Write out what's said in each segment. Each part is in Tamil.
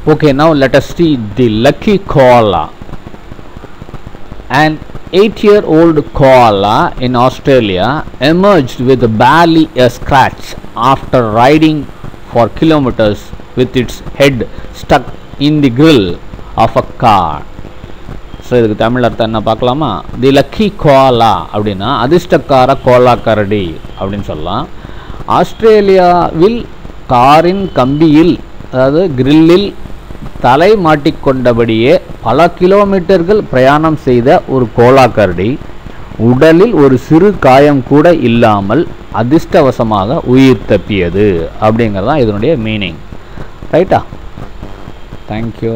Okay, now let us see the lucky koala. An eight year old koala in Australia emerged with barely a scratch after riding for kilometers with its head stuck in the grill of a car. So இதுக்கு தமிழ் அர்த்தம் என்ன பார்க்கலாமா தி லக்கி கோலா அப்படின்னா அதிர்ஷ்டக்கார கோலா கரடி அப்படின்னு சொல்லலாம் ஆஸ்திரேலியாவில் காரின் கம்பியில் அதாவது கிரில்லில் தலை மாட்டிக்கொண்டபடியே பல கிலோமீட்டர்கள் பிரயாணம் செய்த ஒரு கோலா கரடி உடலில் ஒரு சிறு காயம் கூட இல்லாமல் அதிர்ஷ்டவசமாக உயிர் தப்பியது அப்படிங்கிறது தான் இதனுடைய மீனிங் ரைட்டா தேங்க்யூ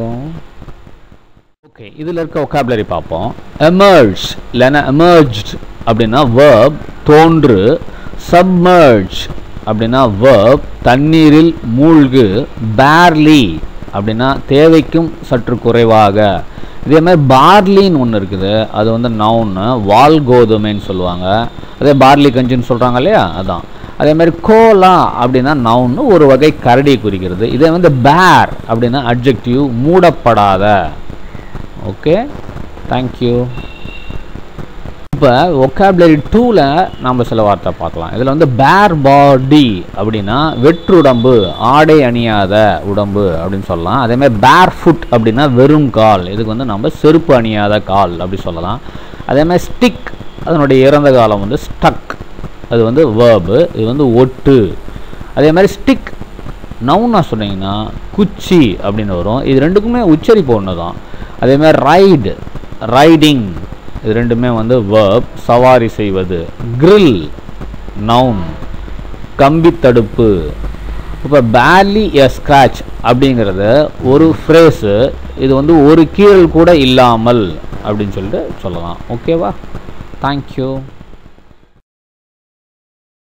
ஓகே இதில் இருக்க ஒக்காபுலரி பார்ப்போம் எமர்ஜ் இல்லைன்னா எமர்ஜ்ட் அப்படின்னா வேர்ப் தோன்று சப்மர்ஜ் அப்படின்னா வேர்ப் தண்ணீரில் மூழ்கு பேர்லி அப்படின்னா தேவைக்கும் சற்று குறைவாக இதே மாதிரி பார்லின்னு ஒன்று இருக்குது அது வந்து நவுன்னு வால் கோதுமைன்னு சொல்லுவாங்க அதே பார்லி கஞ்சின்னு சொல்கிறாங்க இல்லையா அதான் அதே மாதிரி கோலா அப்படின்னா நவுன்னு ஒரு வகை கரடி குறிக்கிறது இதே வந்து பேர் அப்படின்னா அட்ஜெக்டிவ் மூடப்படாத ஓகே தேங்க்யூ இப்போ ஒக்காபுலரி டூவில் நம்ம சில வார்த்தை பார்க்கலாம் இதில் வந்து பேர் பாடி அப்படின்னா வெற்றுடம்பு ஆடை அணியாத உடம்பு அப்படின்னு சொல்லலாம் அதேமாதிரி பேர் ஃபுட் அப்படின்னா வெறும் கால் இதுக்கு வந்து நம்ம செருப்பு அணியாத கால் அப்படி சொல்லலாம் அதேமாதிரி ஸ்டிக் அதனுடைய இறந்த காலம் வந்து ஸ்டக் அது வந்து வேர்பு இது வந்து ஒட்டு அதே மாதிரி ஸ்டிக் நவுன்னா சொன்னீங்கன்னா குச்சி அப்படின்னு வரும் இது ரெண்டுக்குமே உச்சரிப்பு ஒன்று தான் அதே மாதிரி ரைடு ரைடிங் இது ரெண்டுமே வந்து வேர்ப் சவாரி செய்வது grill நவுன் கம்பி தடுப்பு இப்போ பேலி எ ஸ்க்ராட்ச் அப்படிங்கிறது ஒரு ஃப்ரேஸு இது வந்து ஒரு கீழல் கூட இல்லாமல் அப்படின்னு சொல்லிட்டு சொல்லலாம் ஓகேவா தேங்க்யூ